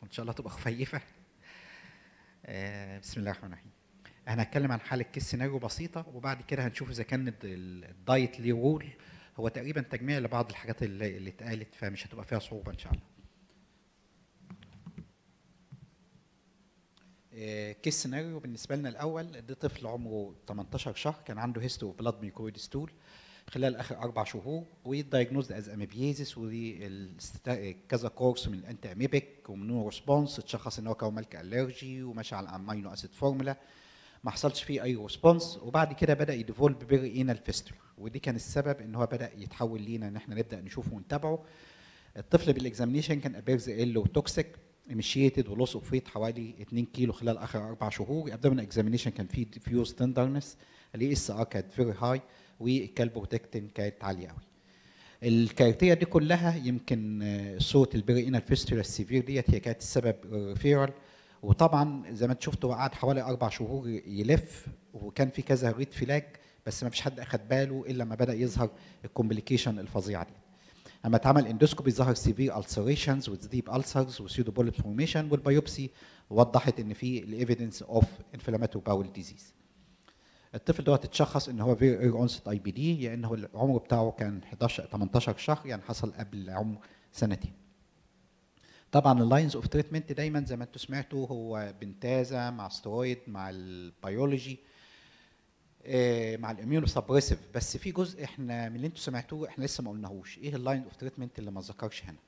وان شاء الله تبقى خفيفه آه، بسم الله الرحمن الرحيم احنا هنتكلم عن حاله كيس سيناريو بسيطه وبعد كده هنشوف اذا كان ال- الدايت ليه رول هو تقريبا تجميع لبعض الحاجات اللي, اللي اتقالت فمش هتبقى فيها صعوبه ان شاء الله آه، كيس سيناريو بالنسبه لنا الاول ده طفل عمره 18 شهر كان عنده هيستو بلاد ميكرويد ستول خلال اخر اربع شهور ودايجنوزد از اميبيازيس ودي كذا كورس من الانتي اميبيك ومن ريسبونس اتشخص ان هو كان مالك الرجي وماشي على الامينو اسيد فورمولا ما حصلش فيه اي ريسبونس وبعد كده بدا يديفولب بيرينال فيستول ودي كان السبب ان هو بدا يتحول لينا ان احنا نبدا نشوفه ونتابعه الطفل بالاكزامينيشن كان ابيرز ال وتوكسيك انيشيتد ولوس اوف ويت حوالي 2 كيلو خلال اخر اربع شهور ابدومين اكزامينيشن كان فيه ديفيوز تندرنس الاي اس ار كانت فيري هاي والكالبروتكتين كانت عاليه قوي الكارتيه دي كلها يمكن آه، صوت البريئينال فيستولا السيفير ديت هي كانت السبب ريفيرال وطبعا زي ما انت شفت هو قعد حوالي اربع شهور يلف وكان في كذا ريد فلاج بس ما فيش حد اخد باله الا لما بدا يظهر الكومبليكيشن الفظيعه دي اما اتعمل اندوسكوبي ظهر سيفير السريشنز وذ ديب السرز وسيودو بوليب فورميشن والبيوبسي وضحت ان في الايفيدنس اوف انفلاماتوري باول ديزيز الطفل دوت اتشخص ان هو فيري اير اونست اي بي دي لان هو العمر بتاعه كان 11 18 شهر يعني حصل قبل عمر سنتين طبعا اللاينز اوف تريتمنت دايما زي ما انتم سمعتوا هو بنتازا مع سترويد مع البيولوجي آه، مع الاميونو سبريسيف بس في جزء احنا من اللي انتم سمعتوه احنا لسه ما قلناهوش ايه اللاين اوف تريتمنت اللي ما ذكرش هنا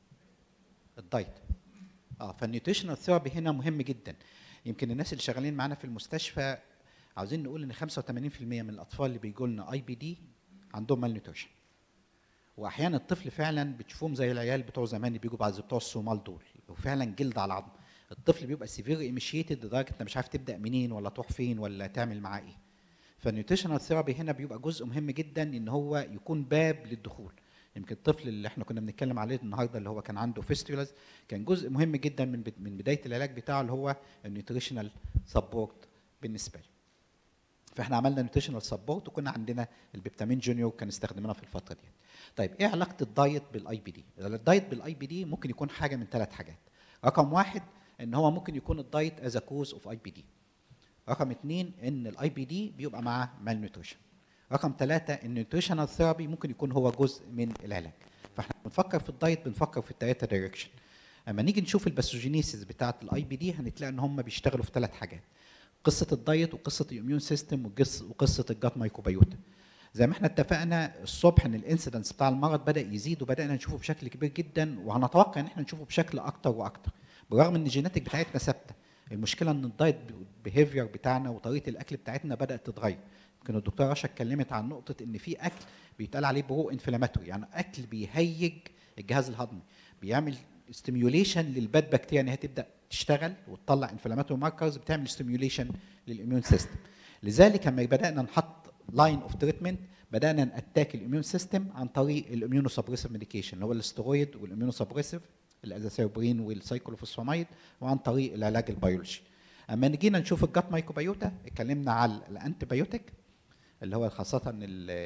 الدايت اه فالنيوتريشنال ثيرابي هنا مهم جدا يمكن الناس اللي شغالين معانا في المستشفى عاوزين نقول ان 85% من الاطفال اللي بيجوا لنا اي بي دي عندهم مال نيوتريشن واحيانا الطفل فعلا بتشوفهم زي العيال بتوع زمان اللي بيجوا بعد بتوع الصومال دول وفعلا جلد على عظم الطفل بيبقى سيفير ايميشيتد لدرجه انت مش عارف تبدا منين ولا تروح فين ولا تعمل معاه ايه فالنيوتريشنال ثيرابي هنا بيبقى جزء مهم جدا ان هو يكون باب للدخول يمكن الطفل اللي احنا كنا بنتكلم عليه النهارده اللي هو كان عنده فيستولاز كان جزء مهم جدا من بد- من بدايه العلاج بتاعه اللي هو النيوتريشنال سبورت بالنسبه له فاحنا عملنا نيوتريشنال سبورت وكنا عندنا البيبتامين جونيور كان استخدمناه في الفتره دي طيب ايه علاقه الدايت بالاي بي دي الدايت بالاي بي دي ممكن يكون حاجه من ثلاث حاجات رقم واحد ان هو ممكن يكون الدايت از كوز اوف اي بي دي رقم اثنين ان الاي بي دي بيبقى معاه مال نيوتريشن رقم ثلاثة ان النيوتريشنال ثيرابي ممكن يكون هو جزء من العلاج فاحنا بنفكر في الدايت بنفكر في الثلاثة دايركشن اما نيجي نشوف الباثوجينيسيس بتاعه الاي بي دي هنتلاقي ان هم بيشتغلوا في ثلاث حاجات قصه الدايت وقصه الاميون سيستم وقصه الجات مايكروبيوتا زي ما احنا اتفقنا الصبح ان الانسيدنس بتاع المرض بدا يزيد وبدانا نشوفه بشكل كبير جدا وهنتوقع ان احنا نشوفه بشكل اكتر واكتر برغم ان الجيناتيك بتاعتنا ثابته المشكله ان الدايت بيهيفير بتاعنا وطريقه الاكل بتاعتنا بدات تتغير يمكن الدكتوره رشا اتكلمت عن نقطه ان في اكل بيتقال عليه برو انفلاماتوري يعني اكل بيهيج الجهاز الهضمي بيعمل ستيميوليشن للباد بكتيريا ان هي تبدا تشتغل وتطلع انفلاماتوري ماركرز بتعمل ستيميوليشن للاميون سيستم لذلك لما بدانا نحط لاين اوف تريتمنت بدانا ناتاك الاميون سيستم عن طريق الاميونو سبريسيف ميديكيشن اللي هو الاسترويد والاميونو سبريسيف الازاثيوبرين والسايكلوفوسفاميد وعن طريق العلاج البيولوجي اما نجينا نشوف الجات مايكروبيوتا اتكلمنا على الانتي بايوتيك اللي هو خاصه ال-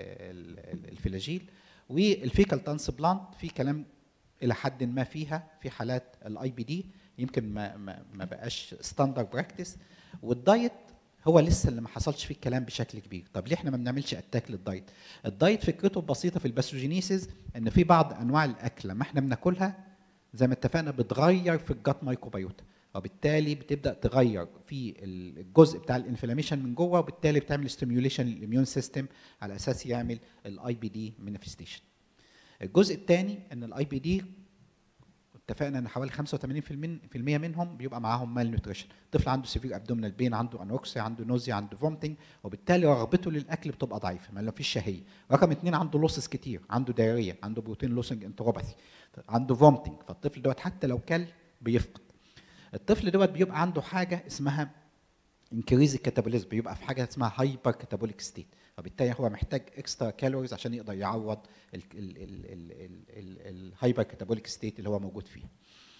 ال- الفلاجيل والفيكال ترانسبلانت في كلام الى حد ما فيها في حالات الاي بي دي يمكن ما ما, ما بقاش ستاندرد براكتس والدايت هو لسه اللي ما حصلش فيه الكلام بشكل كبير طب ليه احنا ما بنعملش اتاك للدايت الدايت فكرته بسيطه في الباثوجينيسيس ان في بعض انواع الاكل لما احنا بناكلها زي ما اتفقنا بتغير في الجات مايكروبيوتا وبالتالي بتبدا تغير في الجزء بتاع الانفلاميشن من جوه وبالتالي بتعمل ستيميوليشن للاميون سيستم على اساس يعمل الاي بي دي مانيفستيشن الجزء الثاني ان الاي بي دي اتفقنا ان حوالي 85% في المية منهم بيبقى معاهم مال نيوتريشن طفل عنده سيفير ابدومينال بين عنده انوكسيا عنده نوزيا عنده فومتنج وبالتالي رغبته للاكل بتبقى ضعيفه ما فيش شهيه رقم اثنين عنده لوسس كتير عنده دايريه عنده بروتين لوسنج انتروباثي عنده فومتنج فالطفل دوت حتى لو كل بيفقد الطفل دوت بيبقى عنده حاجه اسمها انكريز الكاتابوليزم بيبقى في حاجه اسمها هايبر كاتابوليك ستيت وبالتالي هو محتاج اكسترا كالوريز عشان يقدر يعوض الهايبر كاتابوليك ستيت اللي هو موجود فيه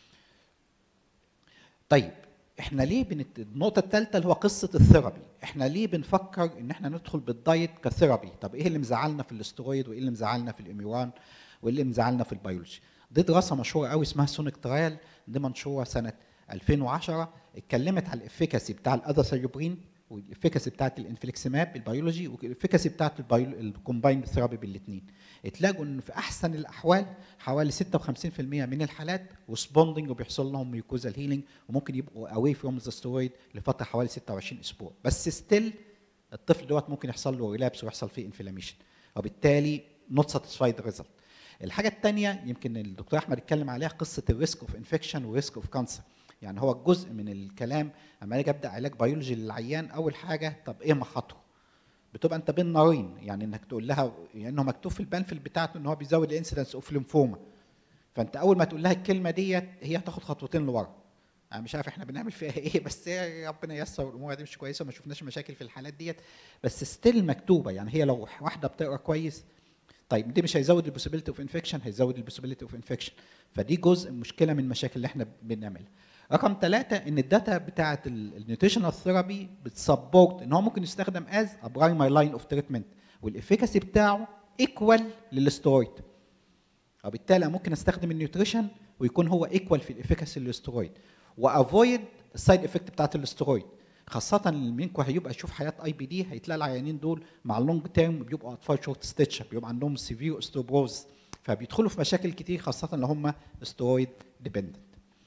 طيب احنا ليه بنت... النقطه الثالثه اللي هو قصه الثيرابي احنا ليه بنفكر ان احنا ندخل بالدايت كثيرابي طب ايه اللي مزعلنا في الاسترويد وايه اللي مزعلنا في الاميوان وايه اللي مزعلنا في البيولوجي دي دراسه مشهوره قوي اسمها سونيك ترايل دي منشوره سنه 2010 اتكلمت على الافيكاسي بتاع الاذاسيوبرين والافيكاسي بتاعت الانفليكسماب البيولوجي والافيكاسي بتاعت الكومبايند ثيرابي بالاثنين اتلاقوا ان في احسن الاحوال حوالي 56% من الحالات ريسبوندنج وبيحصل لهم ميوكوزال هيلينج وممكن يبقوا اواي فروم ذا سترويد لفتره حوالي 26 اسبوع بس ستيل الطفل دوت ممكن يحصل له ريلابس ويحصل فيه انفلاميشن وبالتالي نوت ساتيسفايد ريزلت الحاجه الثانيه يمكن الدكتور احمد اتكلم عليها قصه الريسك اوف انفكشن وريسك اوف كانسر يعني هو جزء من الكلام اما اجي ابدا علاج بيولوجي للعيان اول حاجه طب ايه مخاطره بتبقى انت بين نارين يعني انك تقول لها يعني مكتوب في البنفل بتاعته ان هو بيزود الانسيدنس اوف ليمفوما فانت اول ما تقول لها الكلمه ديت هي هتاخد خطوتين لورا انا مش عارف احنا بنعمل فيها ايه بس ربنا ييسر الامور دي مش كويسه وما شفناش مشاكل في الحالات ديت بس ستيل مكتوبه يعني هي لو واحده بتقرا كويس طيب دي مش هيزود البوسيبيليتي اوف انفكشن هيزود البوسيبيليتي اوف انفكشن فدي جزء مشكله من المشاكل اللي احنا بنعملها رقم ثلاثة ان الداتا بتاعه النيوتريشنال ثيرابي بتسبورت ان هو ممكن يستخدم از ا برايمري لاين اوف تريتمنت والافيكاسي بتاعه ايكوال للسترويد وبالتالي ممكن استخدم النيوتريشن ويكون هو ايكوال في الافيكاسي للسترويد وافويد السايد افكت بتاعت الاسترويد خاصة منكم هيبقى يشوف حياة اي بي دي هيتلاقي العيانين دول مع اللونج تيرم بيبقوا اطفال شورت ستيتش بيبقى عندهم سيفير استروبروز فبيدخلوا في مشاكل كتير خاصة لو هم استرويد ديبندنت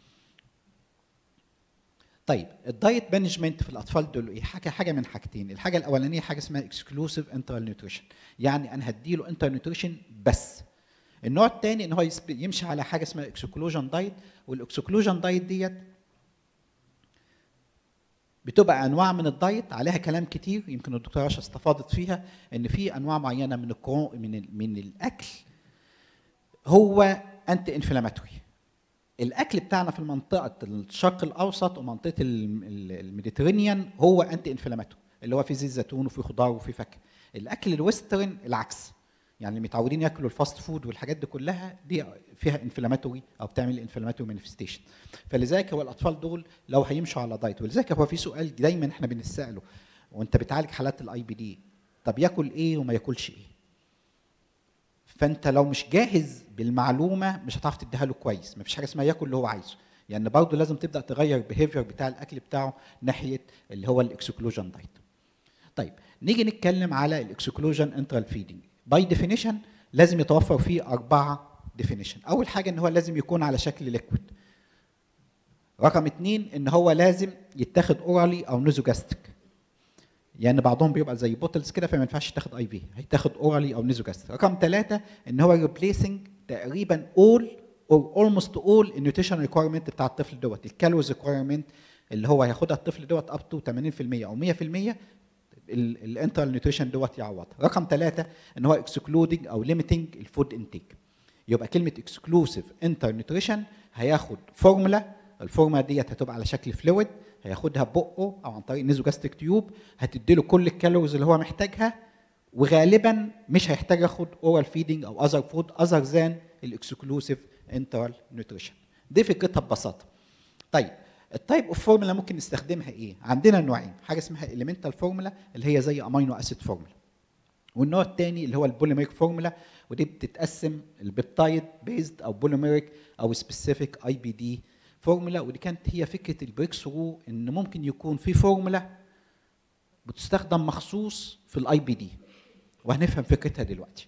طيب الدايت مانجمنت في الاطفال دول ايه حاجه حاجه من حاجتين الحاجه الاولانيه حاجه اسمها اكسكلوسيف انترال نيوتريشن يعني انا هديله انترال نيوتريشن بس النوع الثاني ان هو يمشي على حاجه اسمها اكسكلوجن دايت والاكسكلوجن دايت ديت بتبقى انواع من الدايت عليها كلام كتير يمكن الدكتوره رشا استفاضت فيها ان في انواع معينه من الكرو من من الاكل هو انتي انفلاماتوري الاكل بتاعنا في المنطقه الشرق الاوسط ومنطقه الميديترينيان هو انتي انفلاماتوري اللي هو فيه زيت زيتون وفيه خضار وفيه فاكهه الاكل الويسترن العكس يعني اللي متعودين ياكلوا الفاست فود والحاجات دي كلها دي فيها انفلاماتوري او بتعمل انفلاماتوري مانيفستيشن فلذلك هو الاطفال دول لو هيمشوا على دايت ولذلك هو في سؤال دايما احنا بنساله وانت بتعالج حالات الاي بي دي طب ياكل ايه وما ياكلش ايه فانت لو مش جاهز بالمعلومه مش هتعرف تديها له كويس مفيش حاجه اسمها ياكل اللي هو عايزه يعني برضه لازم تبدا تغير البيهيفير بتاع الاكل بتاعه ناحيه اللي هو الاكسكلوجن دايت طيب نيجي نتكلم على الاكسكلوجن انترال فيدنج باي ديفينيشن لازم يتوفر فيه اربعه ديفينيشن اول حاجه ان هو لازم يكون على شكل ليكويد رقم اثنين ان هو لازم يتاخد اورالي او نوزوجاستيك يعني بعضهم بيبقى زي بوتلز كده فما ينفعش تاخد اي في هيتاخد اورالي او نيزوجاستيك رقم ثلاثه ان هو ريبليسنج تقريبا اول او اولموست اول النيوتريشن ريكويرمنت بتاع الطفل دوت الكالوريز ريكويرمنت اللي هو هياخدها الطفل دوت اب تو 80% او 100% الانترال نيوتريشن دوت يعوضها رقم ثلاثه ان هو اكسكلودنج او ليميتنج الفود انتيك يبقى كلمه اكسكلوسيف انتر نيوتريشن هياخد فورمولا الفورمولا ديت هتبقى على شكل فلويد هياخدها ببقه او عن طريق نيزوجاستيك تيوب هتدي له كل الكالوريز اللي هو محتاجها وغالبا مش هيحتاج ياخد اورال فيدنج او اذر فود اذر ذان الاكسكلوسيف انترال نيوتريشن دي فكرتها ببساطه طيب التايب اوف فورمولا ممكن نستخدمها ايه عندنا نوعين حاجه اسمها اليمنتال فورمولا اللي هي زي امينو اسيد فورمولا والنوع الثاني اللي هو البوليميريك فورمولا ودي بتتقسم البيبتايد بيزد او بوليميريك او سبيسيفيك اي بي دي فورمولا ودي كانت هي فكره البريك ثرو ان ممكن يكون في فورمولا بتستخدم مخصوص في الاي بي دي وهنفهم فكرتها دلوقتي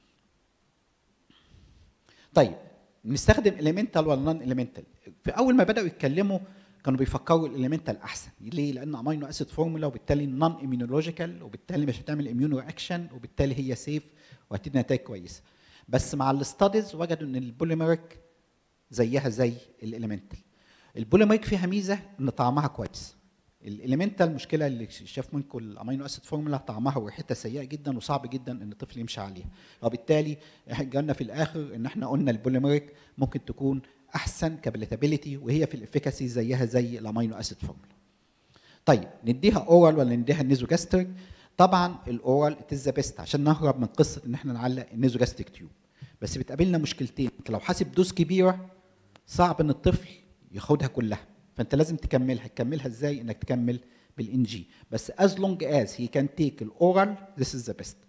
طيب نستخدم اليمنتال ولا نون اليمنتال في اول ما بداوا يتكلموا كانوا بيفكروا الاليمنتال احسن ليه لان امينو اسيد فورمولا وبالتالي نون ايميونولوجيكال وبالتالي مش هتعمل اميونو اكشن وبالتالي هي سيف وهتدي نتائج كويسه بس مع الاستاديز وجدوا ان البوليميريك زيها زي الاليمنتال البوليميريك فيها ميزه ان طعمها كويس الاليمنتال المشكله اللي شاف منكم الامينو اسيد فورمولا طعمها وريحتها سيئه جدا وصعب جدا ان الطفل يمشي عليها وبالتالي جالنا في الاخر ان احنا قلنا البوليميريك ممكن تكون احسن كابيليتابيلتي وهي في الافيكاسي زيها زي الامينو اسيد فورمولا طيب نديها اورال ولا نديها نيزوجاستريك طبعا الاورال اتز بيست عشان نهرب من قصه ان احنا نعلق النيزوجاستريك تيوب بس بتقابلنا مشكلتين لو حاسب دوز كبيره صعب ان الطفل ياخدها كلها فانت لازم تكملها تكملها ازاي انك تكمل بالان جي بس as long as he can take الاورال this is the best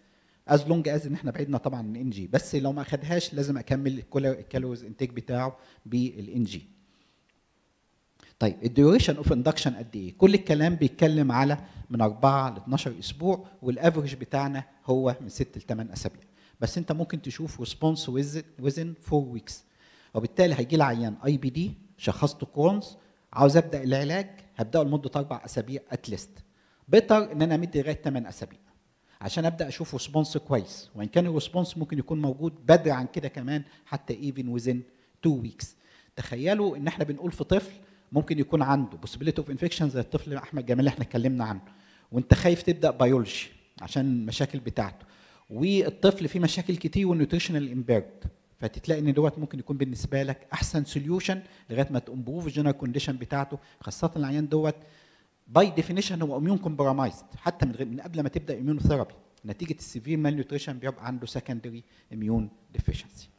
از لونج از ان احنا بعدنا طبعا عن الان جي بس لو ما اخدهاش لازم اكمل الكالوريز انتيك بتاعه بالان جي طيب الديوريشن اوف اندكشن قد ايه؟ كل الكلام بيتكلم على من 4 ل 12 اسبوع والافرج بتاعنا هو من 6 ل 8 اسابيع بس انت ممكن تشوف ريسبونس ويزن 4 ويكس وبالتالي هيجي لي عيان اي بي دي شخصته كرونز عاوز ابدا العلاج هبداه لمده اربع اسابيع اتليست بيتر ان انا امد لغايه 8 اسابيع عشان ابدا اشوف ريسبونس كويس وان كان الريسبونس ممكن يكون موجود بدري عن كده كمان حتى ايفن ويزن 2 ويكس تخيلوا ان احنا بنقول في طفل ممكن يكون عنده possibility اوف انفكشن زي الطفل احمد جمال اللي احنا اتكلمنا عنه وانت خايف تبدا بيولوجي عشان المشاكل بتاعته والطفل فيه مشاكل كتير والنيوتريشنال امبيرد فتتلاقي ان دوت ممكن يكون بالنسبه لك احسن سوليوشن لغايه ما تمبروف الجنرال كونديشن بتاعته خاصه العيان دوت باي ديفينيشن هو اميون كومبرومايزد حتى من, غير من قبل ما تبدا اميون ثيرابي نتيجه السيفير مال نيوتريشن بيبقى عنده سكندري اميون ديفيشنسي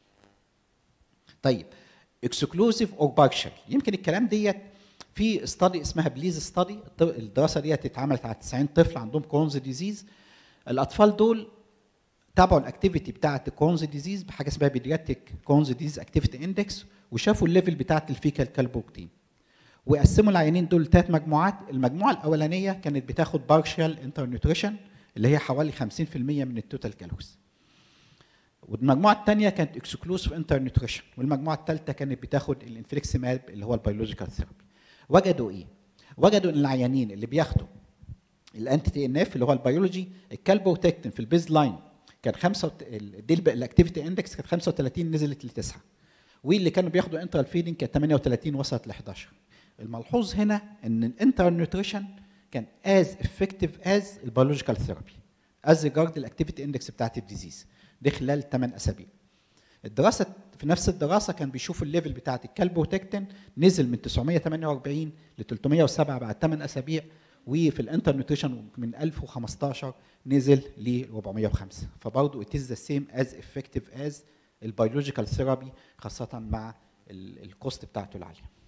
طيب اكسكلوزيف اور بارشل يمكن الكلام ديت في استادي اسمها بليز استادي الدراسه ديت اتعملت على 90 طفل عندهم كرونز ديزيز الاطفال دول تابعوا الاكتيفيتي بتاعه الكرونز ديزيز بحاجه اسمها بيدياتريك كرونز ديزيز اكتيفيتي اندكس وشافوا الليفل بتاعه الفيكال كالبروتين وقسموا العيانين دول لثلاث مجموعات المجموعه الاولانيه كانت بتاخد بارشال انتر نيوتريشن اللي هي حوالي 50% من التوتال كالوريز والمجموعه الثانيه كانت اكسكلوسيف انتر نيوتريشن والمجموعه الثالثه كانت بتاخد الانفليكسيماب اللي هو البيولوجيكال ثيرابي وجدوا ايه وجدوا ان العيانين اللي بياخدوا الانتي تي ان اف اللي هو البيولوجي الكالبوتكتين في البيز لاين كان 5 دي الاكتيفيتي اندكس كانت 35 نزلت ل 9 واللي كانوا بياخدوا انترال فيدنج كانت 38 وصلت ل 11 الملحوظ هنا ان الانتر نيوتريشن كان از افكتيف از البيولوجيكال ثيرابي از ريجارد الاكتيفيتي اندكس بتاعت الديزيز دي خلال 8 اسابيع الدراسه في نفس الدراسه كان بيشوفوا الليفل بتاعت الكالبوتكتين نزل من 948 ل 307 بعد 8 اسابيع وفي الانتر نيوتريشن من 1015 نزل ل 405 فبرضه it is the same as effective as البيولوجيكال ثيرابي خاصه مع الكوست بتاعته العاليه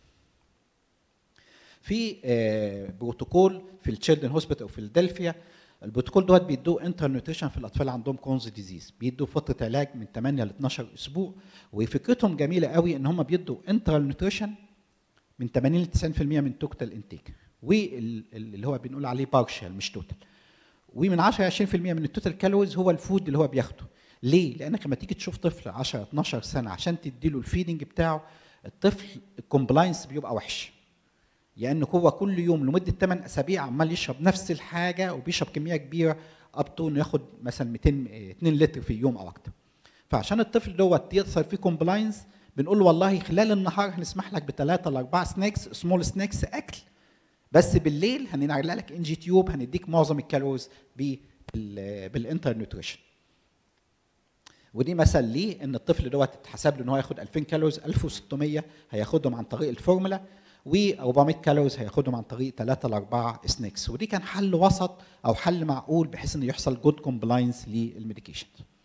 في بروتوكول في التشيلدرن هوسبيتال في فيلادلفيا البروتوكول دوت بيدوه انتر نيوتريشن في الاطفال عندهم كونز ديزيز بيدوا فتره علاج من 8 ل 12 اسبوع وفكرتهم جميله قوي ان هم بيدوا انتر نيوتريشن من 80 ل 90% من توتال انتيك واللي هو بنقول عليه بارشال مش توتال ومن 10 ل 20% من التوتال كالوريز هو الفود اللي هو بياخده ليه؟ لانك لما تيجي تشوف طفل 10 12 سنه عشان تديله الفيدنج بتاعه الطفل الكومبلاينس بيبقى وحش لان هو كل يوم لمده 8 اسابيع عمال يشرب نفس الحاجه وبيشرب كميه كبيره اب تو انه ياخد مثلا 200 2 لتر في اليوم او اكتر فعشان الطفل دوت يحصل فيه كومبلاينس بنقول له والله خلال النهار هنسمح لك بثلاثه لاربعه سناكس سمول سناكس اكل بس بالليل هنعمل لك ان جي تيوب هنديك معظم الكالوريز بالانتر نيوتريشن ودي مثل ليه ان الطفل دوت اتحسب له ان هو ياخد 2000 كالوريز 1600 هياخدهم عن طريق الفورمولا و400 كالوريز هياخدهم عن طريق 3 ل 4 سناكس ودي كان حل وسط او حل معقول بحيث ان يحصل جود كومبلاينس للميديكيشن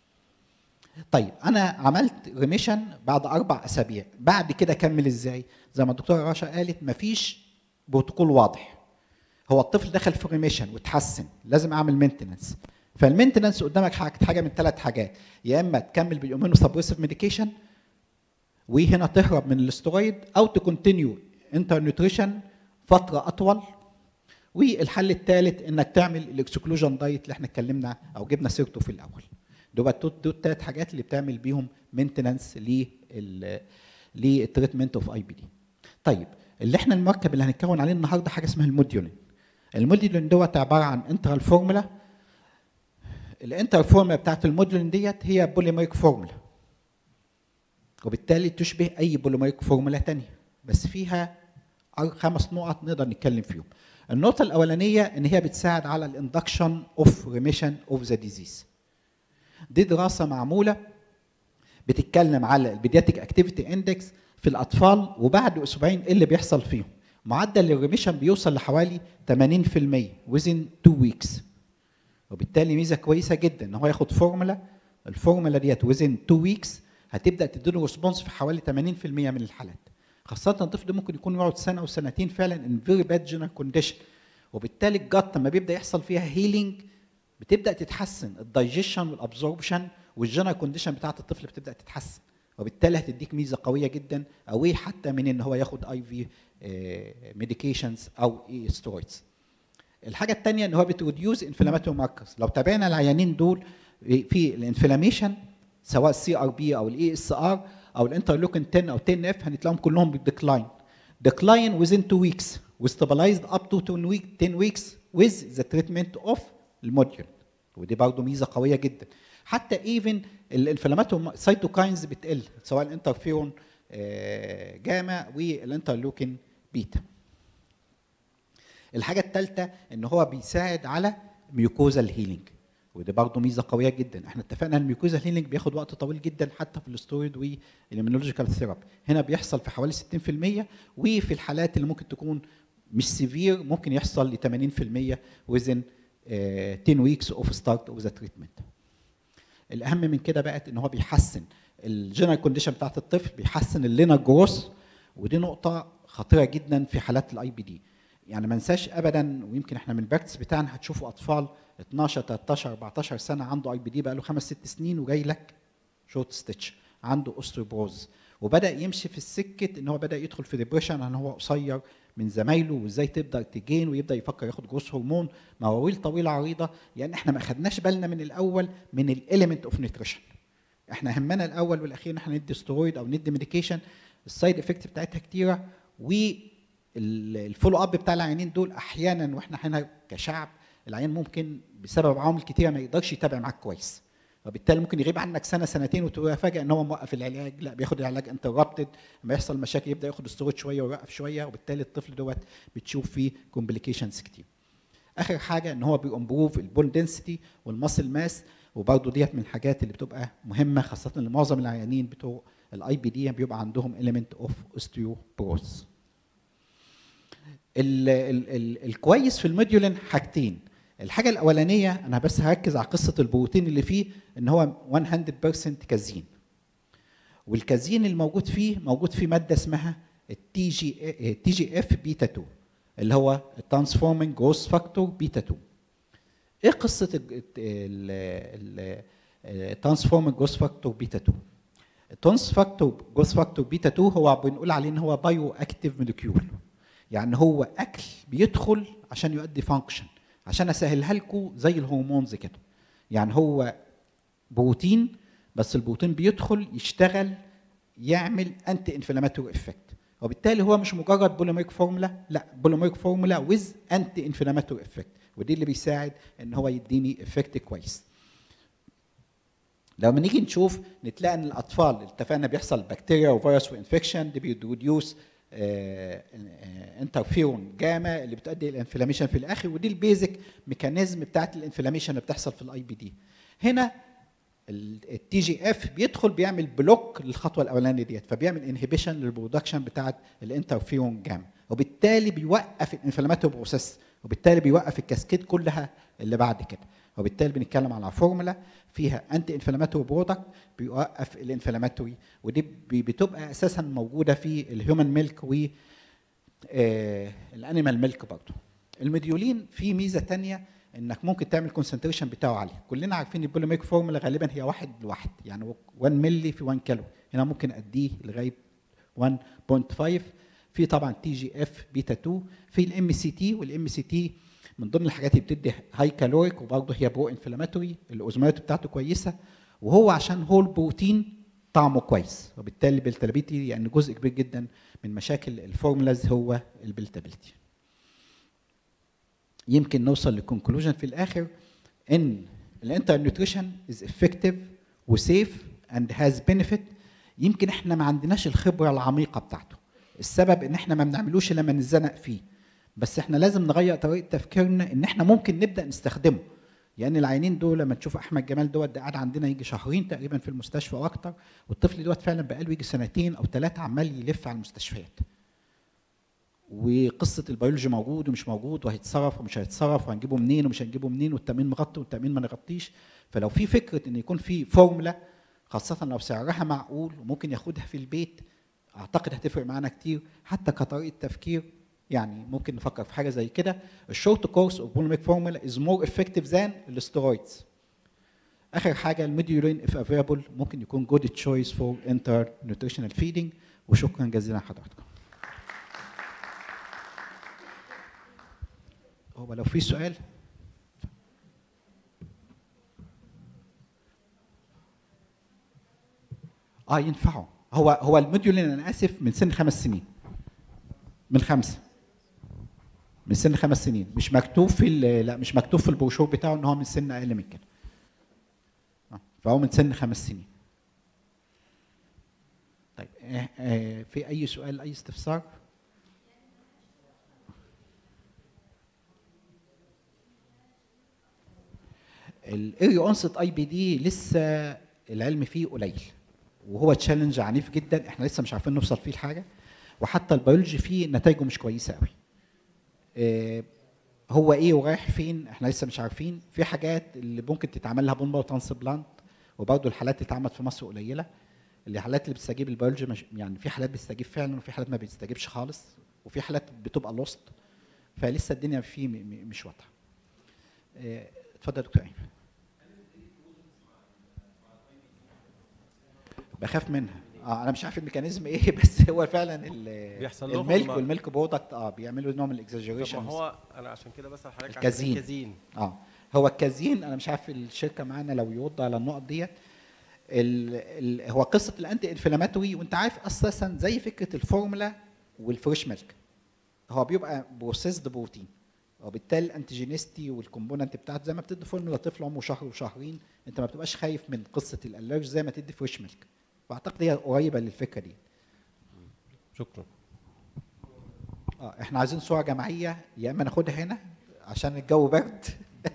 طيب انا عملت ريميشن بعد اربع اسابيع بعد كده اكمل ازاي زي ما الدكتوره رشا قالت مفيش بروتوكول واضح هو الطفل دخل في ريميشن وتحسن لازم اعمل مينتننس فالمينتننس قدامك حاجه حاجه من ثلاث حاجات يا اما تكمل بالامينو سبريسيف ميديكيشن وهنا تهرب من الاسترويد او تكونتينيو انتر نيوتريشن فتره اطول والحل الثالث انك تعمل الاكسكلوجن دايت اللي احنا اتكلمنا او جبنا سيرته في الاول دول دول الثلاث حاجات اللي بتعمل بيهم مينتننس لل للتريتمنت اوف اي بي دي طيب اللي احنا المركب اللي هنتكون عليه النهارده حاجه اسمها الموديولين الموديولين دوت عباره عن انترال فورمولا الانتر فورمولا بتاعت الموديولين ديت هي بوليميريك فورمولا وبالتالي تشبه اي بوليميريك فورمولا ثانيه بس فيها خمس نقط نقدر نتكلم فيهم النقطة الأولانية إن هي بتساعد على الاندكشن اوف ريميشن اوف ذا ديزيز. دي دراسة معمولة بتتكلم على البيدياتيك اكتيفيتي اندكس في الأطفال وبعد أسبوعين إيه اللي بيحصل فيهم. معدل الريميشن بيوصل لحوالي 80% within 2 weeks. وبالتالي ميزة كويسة جدا إن هو ياخد فورمولا الفورمولا ديت within 2 weeks هتبدأ تديله ريسبونس في حوالي 80% من الحالات. خاصة الطفل ده ممكن يكون يقعد سنة أو سنتين فعلا ان فيري باد جنرال كونديشن وبالتالي الجت لما بيبدأ يحصل فيها هيلينج بتبدا تتحسن الدايجيشن والابزوربشن والجنرال كونديشن بتاعت الطفل بتبدا تتحسن وبالتالي هتديك ميزه قويه جدا اوي حتى من ان هو ياخد اي في ميديكيشنز او اي سترويدز الحاجه الثانيه ان هو بتروديوس انفلاماتوري ماركرز لو تابعنا العيانين دول في الانفلاميشن سواء السي ار بي او الاي اس ار او الانترلوكين 10 او 10 اف هنتلاقيهم كلهم بالديكلاين decline within 2 weeks وستابلايزد up to 10 week 10 weeks with the treatment of الموديول ودي برضه ميزه قويه جدا حتى ايفن الانفلاماتو سايتوكاينز بتقل سواء الانترفيرون جاما والانترلوكين بيتا الحاجه الثالثه ان هو بيساعد على ميوكوزال هيلينج ودي برضه ميزه قويه جدا احنا اتفقنا ان الميوكوزال هيلينج بياخد وقت طويل جدا حتى في الاسترويد والاميونولوجيكال ثيرابي هنا بيحصل في حوالي 60% وفي الحالات اللي ممكن تكون مش سيفير ممكن يحصل ل 80% within 10 ويكس اوف ستارت اوف ذا تريتمنت الاهم من كده بقت ان هو بيحسن الجنرال كونديشن بتاعت الطفل بيحسن اللينر جروث ودي نقطه خطيره جدا في حالات الاي بي دي يعني ما ننساش ابدا ويمكن احنا من البراكتس بتاعنا هتشوفوا اطفال 12 13 14 سنه عنده اي بي دي بقى له خمس ست سنين وجاي لك شورت ستيتش عنده اوستروبروز وبدا يمشي في السكه ان هو بدا يدخل في ديبريشن ان هو قصير من زمايله وازاي تبدا تجين ويبدا يفكر ياخد جروس هرمون مواويل طويله عريضه يعني احنا ما خدناش بالنا من الاول من الاليمنت اوف نيوتريشن احنا همنا الاول والاخير ان احنا ندي سترويد او ندي ميديكيشن السايد افكت بتاعتها كتيره والفولو اب بتاع العيانين دول احيانا واحنا هنا كشعب العيان ممكن بسبب عوامل كتيره ما يقدرش يتابع معاك كويس وبالتالي ممكن يغيب عنك سنه سنتين وتفاجئ ان هو موقف العلاج لا بياخد العلاج انتربتد لما يحصل مشاكل يبدا ياخد سترويد شويه ويوقف شويه وبالتالي الطفل دوت بتشوف فيه كومبليكيشنز كتير اخر حاجه ان هو بيمبروف البون دنسيتي والماسل ماس وبرضه ديت من الحاجات اللي بتبقى مهمه خاصه لمعظم العيانين بتوع الاي بي دي بيبقى عندهم element اوف اوستيوبروز الكويس في الميديولين حاجتين الحاجه الاولانيه انا بس هركز على قصه البروتين اللي فيه ان هو 100% كازين والكازين الموجود فيه موجود فيه ماده اسمها التي جي تي جي اف بيتا 2 اللي هو الترانسفورمينج جروث فاكتور بيتا 2 ايه قصه الترانسفورمينج جروث فاكتور بيتا 2 الترانس فاكتور جروث فاكتور بيتا 2 هو بنقول عليه ان هو بايو اكتيف مولكيول يعني هو اكل بيدخل عشان يؤدي فانكشن عشان اسهلها لكم زي الهرمونز كده يعني هو بروتين بس البروتين بيدخل يشتغل يعمل انتي انفلاماتوري افكت وبالتالي هو مش مجرد بوليميريك فورمولا لا بوليميريك فورمولا ويز انتي انفلاماتوري افكت ودي اللي بيساعد ان هو يديني افكت كويس لما نيجي نشوف نتلاقي ان الاطفال اتفقنا بيحصل بكتيريا وفيروس وانفكشن دي بيروديوس انترفيرون جاما اللي بتؤدي الى انفلاميشن في الاخر ودي البيزك ميكانيزم بتاعت الانفلاميشن اللي بتحصل في الاي بي دي هنا التي جي اف بيدخل بيعمل بلوك للخطوه الاولانيه ديت فبيعمل انهبيشن للبرودكشن بتاعت الانترفيرون جاما وبالتالي بيوقف الانفلاماتوري بروسيس وبالتالي بيوقف الكاسكيد كلها اللي بعد كده وبالتالي بنتكلم على فورمولا فيها انتي انفلاماتوري برودكت بيوقف الانفلاماتوري ودي بتبقى اساسا موجوده في الهيومن ميلك و الانيمال ميلك برضه المديولين فيه ميزه تانية انك ممكن تعمل كونسنتريشن بتاعه عالي كلنا عارفين البوليميك فورمولا غالبا هي واحد لواحد يعني 1 ملي في 1 كيلو هنا ممكن اديه لغايه 1.5 في طبعا تي جي اف بيتا 2 في الام سي تي والام سي تي من ضمن الحاجات اللي بتدي هاي كالوريك وبرضه هي برو انفلاماتوري الاوزمات بتاعته كويسه وهو عشان هول بروتين طعمه كويس وبالتالي البلتابيلتي يعني جزء كبير جدا من مشاكل الفورمولاز هو البلتابيلتي يمكن نوصل لكونكلوجن في الاخر ان الانتر نيوتريشن از افكتيف وسيف اند هاز بنفيت يمكن احنا ما عندناش الخبره العميقه بتاعته السبب ان احنا ما بنعملوش لما نتزنق فيه بس احنا لازم نغير طريقه تفكيرنا ان احنا ممكن نبدا نستخدمه يعني العينين دول لما تشوف احمد جمال دوت ده قاعد عندنا يجي شهرين تقريبا في المستشفى واكتر والطفل دوت فعلا بقاله يجي سنتين او ثلاثه عمال يلف على المستشفيات وقصه البيولوجي موجود ومش موجود وهيتصرف ومش هيتصرف وهنجيبه منين ومش هنجيبه منين والتامين مغطي والتامين ما نغطيش فلو في فكره ان يكون في فورمولا خاصه لو سعرها معقول وممكن ياخدها في البيت اعتقد هتفرق معانا كتير حتى كطريقه تفكير يعني ممكن نفكر في حاجه زي كده الشورت كورس اوف بوليميك فورمولا از مور افكتيف ذان الاسترويدز اخر حاجه الميديولين اف افيلابل ممكن يكون جود تشويس فور انتر نيوتريشنال فيدنج وشكرا جزيلا لحضراتكم هو لو في سؤال اه ينفعوا هو هو الموديولين انا اسف من سن خمس سنين من خمسه من سن خمس سنين مش مكتوب في ال- لا مش مكتوب في البروشور بتاعه ان هو من سن اقل من كده آه، فهو من سن خمس سنين طيب آه، آه، في اي سؤال اي استفسار الايري اونست اي بي دي لسه العلم فيه قليل وهو تشالنج عنيف جدا احنا لسه مش عارفين نوصل فيه لحاجه وحتى البيولوجي فيه نتائجه مش كويسه قوي آه، هو ايه ورايح فين احنا لسه مش عارفين في حاجات اللي ممكن تتعمل لها بومبا وترانسبلانت وبرضه الحالات اللي اتعملت في مصر قليله الحالات اللي بتستجيب البيولوجي مش يعني في حالات بتستجيب فعلا وفي حالات ما بتستجيبش خالص وفي حالات بتبقى لوست فلسه الدنيا فيه م- م- مش واضحه آه، اتفضل يا دكتور ايمن بخاف منها اه انا مش عارف الميكانيزم ايه بس هو فعلا ال- بيحصل لهم الميلك ما- والميلك برودكت اه بيعملوا نوع من طب الاكزاجريشن ما هو انا عشان كده بسال حضرتك عن الكازين. الكازين اه هو الكازين انا مش عارف الشركه معانا لو يرد على النقط ديت ال ال هو قصه الانتي انفلاماتوري وانت عارف اساسا زي فكره الفورمولا والفريش ميلك هو بيبقى بروسيسد بروتين وبالتالي الانتيجينيستي والكومبوننت بتاعته زي ما بتدي فورمولا طفل عمره شهر وشهرين انت ما بتبقاش خايف من قصه الالرج زي ما تدي فريش ميلك واعتقد هي قريبه للفكره دي شكرا اه احنا عايزين صوره جماعيه يا اما ناخدها هنا عشان الجو برد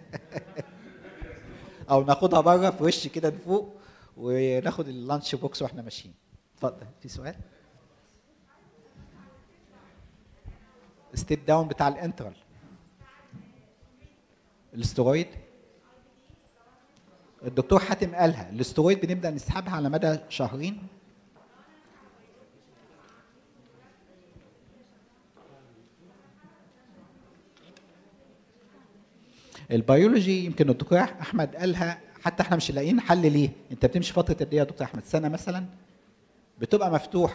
او ناخدها بره في وش كده فوق وناخد اللانش بوكس واحنا ماشيين اتفضل في سؤال ستيب داون بتاع الانترال الاسترويد الدكتور حاتم قالها الاسترويد بنبدا نسحبها على مدى شهرين البيولوجي يمكن الدكتور احمد قالها حتى احنا مش لاقيين حل ليه انت بتمشي فتره قد ايه يا دكتور احمد سنه مثلا بتبقى مفتوح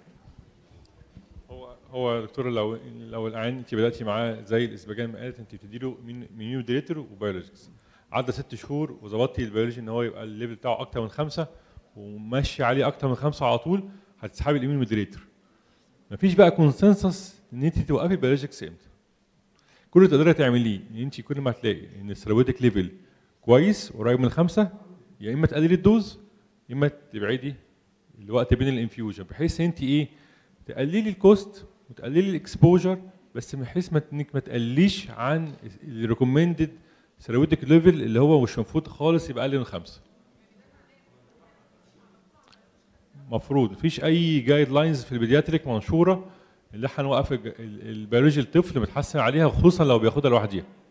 هو هو يا دكتور لو لو العيان انت بداتي معاه زي الاسباجان ما قالت انت بتدي له مينيو ديليتر وبيولوجيكس عدى ست شهور وظبطتي البيولوجي ان هو يبقى الليفل بتاعه اكتر من خمسه وماشي عليه اكتر من خمسه على طول هتسحبي الامين مودريتور مفيش بقى كونسنسس ان انت توقفي البيولوجيكس امتى كل اللي تقدري تعمليه ان انت كل ما تلاقي ان الثيرابيوتيك ليفل كويس قريب من خمسه يا اما تقللي الدوز يا اما تبعدي الوقت بين الانفيوجن بحيث انت ايه تقللي الكوست وتقللي الاكسبوجر بس بحيث ما انك ما تقليش عن الريكومندد ثيرابيوتيك ليفل اللي هو مش المفروض خالص يبقى اقل من خمسه مفروض مفيش اي جايد لاينز في البيدياتريك منشوره اللي احنا نوقف الج- ال- البيولوجي الطفل متحسن عليها خصوصا لو بياخدها لوحديها